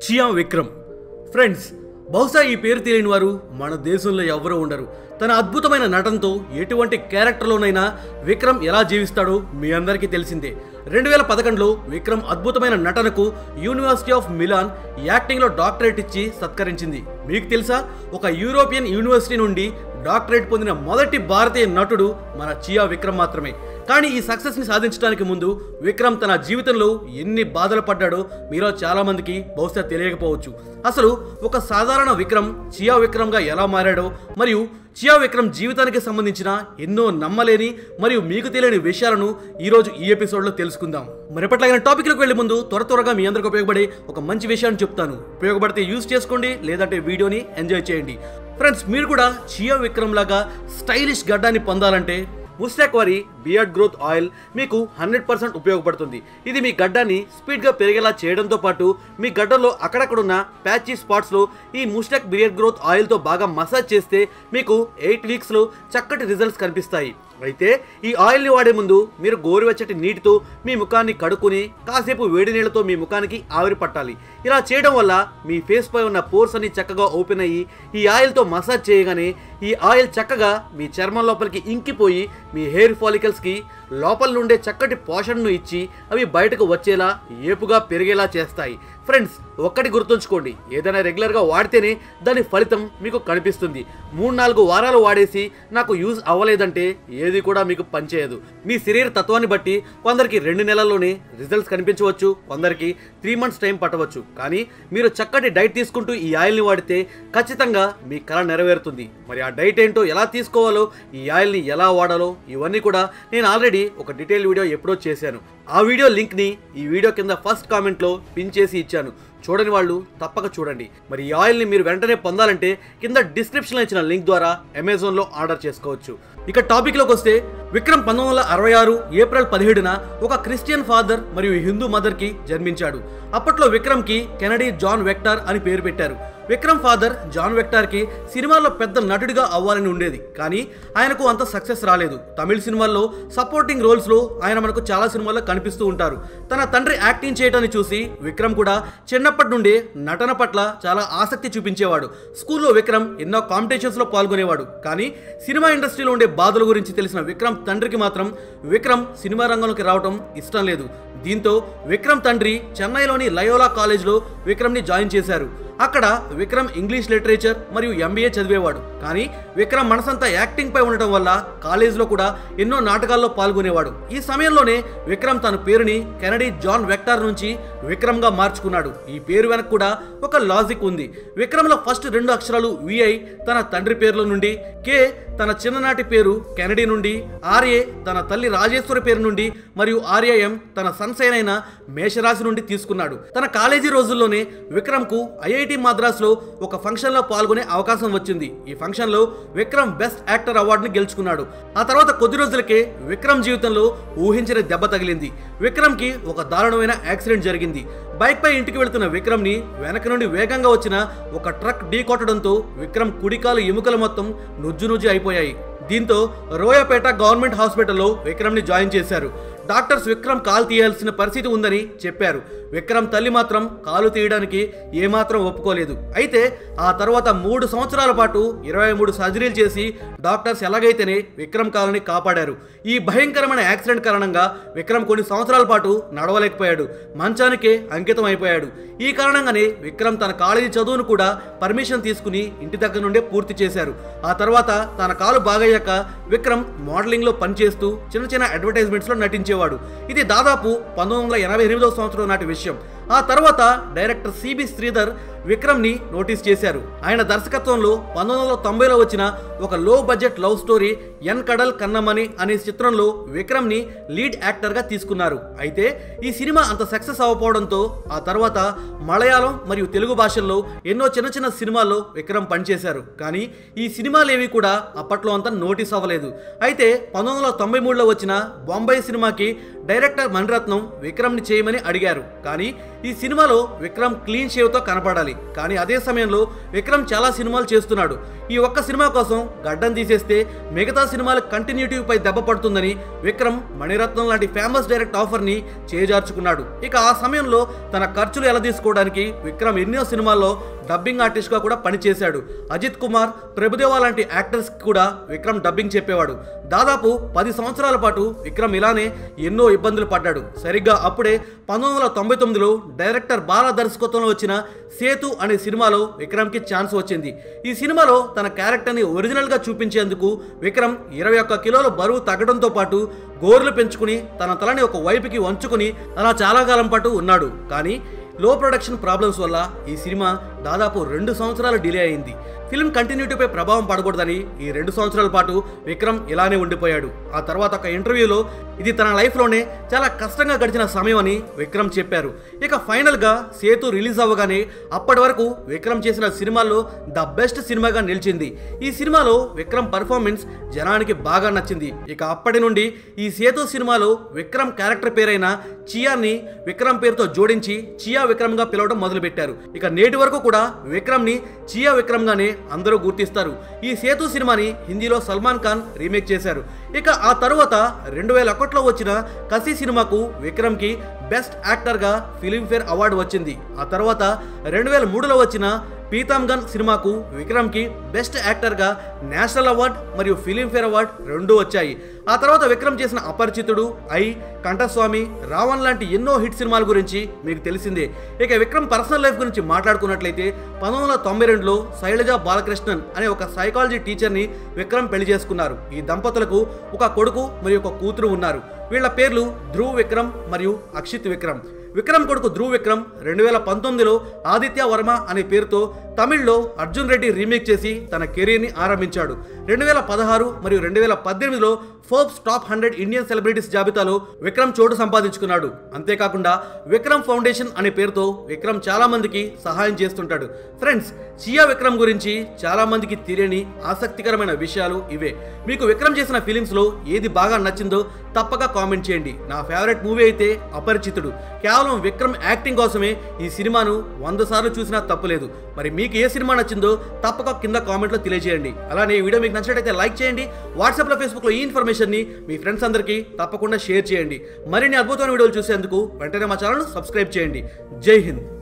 chia Vikram friends బహుశా ఈ పేరు తెలియని వారు మన దేశంలో ఎవరూ ఉండరు తన అద్భుతమైన నటనతో ఎటువంటి క్యారెక్టర్లోనైనా విక్రమ్ ఎలా జీవిస్తాడో మీ అందరికీ తెలిసిందే రెండు వేల పదకొండులో విక్రమ్ అద్భుతమైన నటనకు యూనివర్సిటీ ఆఫ్ మిలాన్ యాక్టింగ్లో డాక్టరేట్ ఇచ్చి సత్కరించింది మీకు తెలుసా ఒక యూరోపియన్ యూనివర్సిటీ నుండి డాక్టరేట్ పొందిన మొదటి భారతీయ నటుడు మన చియా విక్రమ్ మాత్రమే కానీ ఈ సక్సెస్ని సాధించడానికి ముందు విక్రమ్ తన జీవితంలో ఎన్ని బాధలు పడ్డాడో మీలో చాలా మందికి బహుశా తెలియకపోవచ్చు అసలు ఒక సాధారణ విక్రమ్ చియా విక్రమ్గా ఎలా మారాడో మరియు చియా విక్రమ్ జీవితానికి సంబంధించిన ఎన్నో నమ్మలేని మరియు మీకు తెలియని విషయాలను ఈరోజు ఈ ఎపిసోడ్లో తెలుసుకుందాం మరిపట్లాగిన టాపిక్లకు వెళ్లే ముందు త్వర త్వరగా మీ అందరికి ఉపయోగపడే ఒక మంచి విషయాన్ని చెప్తాను ఉపయోగపడితే యూజ్ చేసుకోండి లేదంటే వీడియోని ఎంజాయ్ చేయండి ఫ్రెండ్స్ మీరు కూడా చియా విక్రమ్ లాగా స్టైలిష్ గడ్డాన్ని పొందాలంటే ముస్టాక్ వారి బియర్డ్ గ్రోత్ ఆయిల్ మీకు హండ్రెడ్ పర్సెంట్ ఉపయోగపడుతుంది ఇది మీ గడ్డాన్ని స్పీడ్గా పెరిగేలా చేయడంతో పాటు మీ గడ్డంలో అక్కడక్కడున్న ప్యాచీ స్పాట్స్లో ఈ ముస్టాక్ బియర్డ్ గ్రోత్ ఆయిల్తో బాగా మసాజ్ చేస్తే మీకు ఎయిట్ వీక్స్లో చక్కటి రిజల్ట్స్ కనిపిస్తాయి అయితే ఈ ఆయిల్ని వాడే ముందు మీరు గోరువెచ్చటి నీటితో మీ ముఖాన్ని కడుక్కుని కాసేపు వేడి నీళ్ళతో మీ ముఖానికి ఆవిరి పట్టాలి ఇలా చేయడం వల్ల మీ ఫేస్ పై ఉన్న పోర్స్ అన్ని చక్కగా ఓపెన్ అయ్యి ఈ ఆయిల్తో మసాజ్ చేయగానే ఈ ఆయిల్ చక్కగా మీ చర్మం లోపలికి ఇంకిపోయి మీ హెయిర్ ఫాలికల్స్కి లోపల నుండే చక్కటి పోషణను ఇచ్చి అవి బయటకు వచ్చేలా ఏపుగా పెరిగేలా చేస్తాయి ఫ్రెండ్స్ ఒక్కటి గుర్తుంచుకోండి ఏదైనా రెగ్యులర్గా వాడితేనే దాని ఫలితం మీకు కనిపిస్తుంది మూడు నాలుగు వారాలు వాడేసి నాకు యూజ్ అవ్వలేదంటే ఏది కూడా మీకు పనిచేయదు మీ శరీర తత్వాన్ని బట్టి కొందరికి రెండు నెలల్లోనే రిజల్ట్స్ కనిపించవచ్చు కొందరికి త్రీ మంత్స్ టైం పట్టవచ్చు కానీ మీరు చక్కటి డైట్ తీసుకుంటూ ఈ ఆయిల్ని వాడితే ఖచ్చితంగా మీ కళ నెరవేరుతుంది మరి ఆ డైట్ ఏంటో ఎలా తీసుకోవాలో ఈ ఆయిల్ని ఎలా వాడాలో ఇవన్నీ కూడా నేను ఆల్రెడీ ఒక డీటెయిల్ వీడియో ఎప్పుడో చేశాను ఆ వీడియో లింక్ని ఈ వీడియో కింద ఫస్ట్ కామెంట్లో పిన్ చేసి ఇచ్చాను చూడని వాళ్ళు తప్పక చూడండి మరి ఈ ఆయిల్ని మీరు వెంటనే పొందాలంటే కింద డిస్క్రిప్షన్లో ఇచ్చిన లింక్ ద్వారా అమెజాన్లో ఆర్డర్ చేసుకోవచ్చు ఇక టాపిక్లోకి వస్తే విక్రమ్ పంతొమ్మిది వందల అరవై ఆరు ఏప్రిల్ పదిహేడున ఒక క్రిస్టియన్ ఫాదర్ మరియు హిందూ మదర్కి జన్మించాడు అప్పట్లో విక్రమ్కి కెనడీ జాన్ వెక్టార్ అని పేరు పెట్టారు విక్రమ్ ఫాదర్ జాన్ వెక్టార్కి సినిమాల్లో పెద్ద నటుడిగా అవ్వాలని ఉండేది కానీ ఆయనకు అంత సక్సెస్ రాలేదు తమిళ సినిమాల్లో సపోర్టింగ్ రోల్స్లో ఆయన మనకు చాలా సినిమాల్లో కనిపిస్తూ ఉంటారు తన తండ్రి యాక్టింగ్ చేయడాన్ని చూసి విక్రమ్ కూడా చిన్నప్పటి నుండి నటన పట్ల చాలా ఆసక్తి చూపించేవాడు స్కూల్లో విక్రమ్ ఎన్నో కాంపిటీషన్స్లో పాల్గొనేవాడు కానీ సినిమా ఇండస్ట్రీలో ఉండే బాధల గురించి తెలిసిన విక్రమ్ తండ్రికి మాత్రం విక్రమ్ సినిమా రంగంలోకి రావడం ఇష్టం లేదు దీంతో విక్రమ్ తండ్రి చెన్నైలోని లయోలా కాలేజ్లో విక్రమ్ని జాయిన్ చేశారు అక్కడ విక్రమ్ ఇంగ్లీష్ లిటరేచర్ మరియు ఎంబీఏ చదివేవాడు కానీ విక్రమ్ మనసంతా యాక్టింగ్ పై ఉండటం వల్ల కాలేజీలో కూడా ఎన్నో నాటకాల్లో పాల్గొనేవాడు ఈ సమయంలోనే విక్రమ్ తన పేరుని కెనడీ జాన్ వెక్టార్ నుంచి విక్రమ్గా మార్చుకున్నాడు ఈ పేరు వెనక కూడా ఒక లాజిక్ ఉంది విక్రమ్లో ఫస్ట్ రెండు అక్షరాలు విఐ తన తండ్రి పేర్ల నుండి కే తన చిన్ననాటి పేరు కెనడీ నుండి ఆర్ఏ తన తల్లి రాజేశ్వరి పేరు నుండి మరియు ఆర్ఏఎం తన సన్సైన్ అయిన మేషరాశి నుండి తీసుకున్నాడు తన కాలేజీ రోజుల్లోనే విక్రమ్కు ఐఐటి మద్రాస్లో ఒక ఫంక్షన్లో పాల్గొనే అవకాశం వచ్చింది ఈ ఫంక్షన్లో విక్రమ్ బెస్ట్ యాక్టర్ అవార్డుని గెలుచుకున్నాడు ఆ తర్వాత కొద్ది రోజులకే విక్రమ్ జీవితంలో ఊహించిన దెబ్బ తగిలింది విక్రమ్కి ఒక దారుణమైన యాక్సిడెంట్ జరిగింది బైక్ పై ఇంటికి వెళుతున్న విక్రమ్ ని వెనక నుండి వేగంగా వచ్చిన ఒక ట్రక్ ఢీ కొట్టడంతో విక్రమ్ కుడికాలు ఎముకలు మొత్తం నుజ్జు నుజ్జు అయిపోయాయి దీంతో రోయాపేట గవర్నమెంట్ హాస్పిటల్లో విక్రమ్ని జాయిన్ చేశారు డాక్టర్స్ విక్రమ్ కాలు తీయాల్సిన పరిస్థితి ఉందని చెప్పారు విక్రమ్ తల్లి మాత్రం కాలు తీయడానికి ఏమాత్రం ఒప్పుకోలేదు అయితే ఆ తర్వాత మూడు సంవత్సరాల పాటు ఇరవై మూడు సర్జరీలు చేసి డాక్టర్స్ ఎలాగైతేనే విక్రమ్ కాలుని కాపాడారు ఈ భయంకరమైన యాక్సిడెంట్ కారణంగా విక్రమ్ కొన్ని సంవత్సరాల పాటు నడవలేకపోయాడు మంచానికే అంకితం అయిపోయాడు ఈ కారణంగానే విక్రమ్ తన కాలేజీ చదువును కూడా పర్మిషన్ తీసుకుని ఇంటి దగ్గర నుండే పూర్తి చేశారు ఆ తర్వాత తన కాలు బాగయ్యాక విక్రమ్ మోడలింగ్లో పనిచేస్తూ చిన్న చిన్న అడ్వర్టైజ్మెంట్స్లో నటించేవాడు ఇది దాదాపు పంతొమ్మిది వందల ఎనభై ఎనిమిదవ సంవత్సరం నాటి విషయం ఆ తర్వాత డైరెక్టర్ సిబి శ్రీధర్ విక్రమ్ని నోటీస్ చేశారు ఆయన దర్శకత్వంలో పంతొమ్మిది వందల తొంభైలో వచ్చిన ఒక low budget love story En Kadhal Kanmani అనే చిత్రంలో విక్రమ్ని లీడ్ యాక్టర్గా తీసుకున్నారు అయితే ఈ సినిమా అంత సక్సెస్ అవ్వకపోవడంతో ఆ తర్వాత మలయాళం మరియు తెలుగు భాషల్లో ఎన్నో చిన్న చిన్న సినిమాల్లో విక్రమ్ పనిచేశారు కానీ ఈ సినిమాలేవి కూడా అప్పట్లో అంత నోటీస్ అవ్వలేదు అయితే పంతొమ్మిది వందల తొంభై మూడులో వచ్చిన బొంబాయి సినిమాకి డైరెక్టర్ మణిరత్నం విక్రమ్ని చేయమని అడిగారు కానీ ఈ సినిమాలో విక్రమ్ క్లీన్ షేవ్తో కనపడాలి కానీ అదే సమయంలో విక్రమ్ చాలా సినిమాలు చేస్తున్నాడు ఈ ఒక్క సినిమా కోసం గడ్డం తీసేస్తే మిగతా సినిమాల కంటిన్యూటీపై దెబ్బ పడుతుందని విక్రమ్ మణిరత్నం లాంటి ఫేమస్ డైరెక్ట్ ఆఫర్ని చేజార్చుకున్నాడు ఇక ఆ సమయంలో తన ఖర్చులు ఎలా తీసుకోవడానికి విక్రమ్ ఎన్నో సినిమాల్లో డబ్బింగ్ ఆర్టిస్ట్గా కూడా పనిచేశాడు అజిత్ కుమార్ ప్రభుదేవా లాంటి యాక్టర్స్ కూడా విక్రమ్ డబ్బింగ్ చెప్పేవాడు దాదాపు పది సంవత్సరాల పాటు విక్రమ్ ఇలానే ఎన్నో ఇబ్బందులు పడ్డాడు సరిగ్గా అప్పుడే పంతొమ్మిది వందల తొంభై తొమ్మిదిలో డైరెక్టర్ బాల దర్శకత్వంలో వచ్చిన సేతు అనే సినిమాలో విక్రమ్కి ఛాన్స్ వచ్చింది ఈ సినిమాలో తన క్యారెక్టర్ని ఒరిజినల్గా చూపించేందుకు విక్రమ్ ఇరవై ఒక్క కిలోల బరువు తగ్గడంతో పాటు గోర్లు పెంచుకుని తన తలని ఒక వైపుకి వంచుకుని అలా చాలా కాలం పాటు ఉన్నాడు కానీ లో ప్రొడక్షన్ ప్రాబ్లమ్స్ వల్ల ఈ సినిమా దాదాపు రెండు సంవత్సరాలు డిలే అయింది ఫిల్మ్ కంటిన్యూటీపై ప్రభావం పడకూడదని ఈ రెండు సంవత్సరాల పాటు విక్రమ్ ఇలానే ఉండిపోయాడు ఆ తర్వాత ఒక ఇంటర్వ్యూలో ఇది తన లైఫ్లోనే చాలా కష్టంగా గడిచిన సమయం అని విక్రమ్ చెప్పారు ఇక ఫైనల్గా సేతు రిలీజ్ అవ్వగానే అప్పటి వరకు విక్రమ్ చేసిన సినిమాల్లో ద బెస్ట్ సినిమాగా నిలిచింది ఈ సినిమాలో విక్రమ్ పర్ఫార్మెన్స్ జనానికి బాగా నచ్చింది ఇక అప్పటి నుండి ఈ సేతు సినిమాలో విక్రమ్ క్యారెక్టర్ పేరైన చియాని విక్రమ్ పేరుతో జోడించి చియా విక్రమ్గా పిలవడం మొదలుపెట్టారు ఇక నేటి వరకు కూడా విక్రమ్ని చియా విక్రమ్గానే అందరూ గుర్తిస్తారు ఈ సేతు సినిమాని హిందీలో సల్మాన్ ఖాన్ రీమేక్ చేశారు ఇక ఆ తరువాత రెండు వేల ఒకటిలో వచ్చిన కసి సినిమాకు విక్రమ్కి బెస్ట్ యాక్టర్గా ఫిలింఫేర్ అవార్డు వచ్చింది ఆ తర్వాత రెండు వేల మూడులో వచ్చిన పీతాంగన్ సినిమాకు విక్రమ్కి బెస్ట్ యాక్టర్గా నేషనల్ అవార్డ్ మరియు ఫిలింఫేర్ అవార్డ్ రెండూ వచ్చాయి ఆ తర్వాత విక్రమ్ చేసిన అపరిచితుడు ఐ కంఠస్వామి రావణ్ లాంటి ఎన్నో హిట్ సినిమాల గురించి మీకు తెలిసిందే ఇక విక్రమ్ పర్సనల్ లైఫ్ గురించి మాట్లాడుకున్నట్లయితే పంతొమ్మిది వందల తొంభై రెండులో శైలజ బాలకృష్ణన్ అనే ఒక సైకాలజీ టీచర్ని విక్రమ్ పెళ్లి చేసుకున్నారు ఈ దంపతులకు ఒక కొడుకు మరియు ఒక కూతురు ఉన్నారు వీళ్ళ పేర్లు ధ్రువ్ విక్రమ్ మరియు అక్షిత్ విక్రమ్ విక్రమ్ కొడుకు ధ్రువ్ విక్రమ్ రెండు వేల పంతొమ్మిదిలో ఆదిత్య వర్మ అనే పేరుతో తమిళ్లో అర్జున్ రెడ్డి రీమేక్ చేసి తన కెరీర్ని ఆరంభించాడు రెండు వేల పదహారు మరియు రెండు వేల పద్దెనిమిదిలో Forbes top hundred Indian celebrities జాబితాలో విక్రమ్ చోటు సంపాదించుకున్నాడు అంతేకాకుండా విక్రమ్ ఫౌండేషన్ అనే పేరుతో విక్రమ్ చాలా మందికి సహాయం చేస్తుంటాడు ఫ్రెండ్స్ చియా విక్రమ్ గురించి చాలా మందికి తెలియని ఆసక్తికరమైన విషయాలు ఇవే మీకు విక్రమ్ చేసిన ఫిలిమ్స్లో ఏది బాగా నచ్చిందో తప్పక కామెంట్ చేయండి నా ఫేవరెట్ మూవీ అయితే అపరిచితుడు కేవలం విక్రమ్ యాక్టింగ్ కోసమే ఈ సినిమాను వంద సార్లు చూసినా తప్పులేదు మరి మీకు ఏ సినిమా నచ్చిందో తప్పక కింద కామెంట్లో తెలియజేయండి అలానే ఈ వీడియో మీకు నచ్చినట్లయితే లైక్ చేయండి వాట్సాప్లో ఫేస్బుక్లో ఈ ఇన్ఫర్మేషన్ని మీ ఫ్రెండ్స్ అందరికీ తప్పకుండా షేర్ చేయండి మరిన్ని అద్భుతమైన వీడియోలు చూసేందుకు వెంటనే మా ఛానల్ సబ్స్క్రైబ్ చేయండి జై హింద్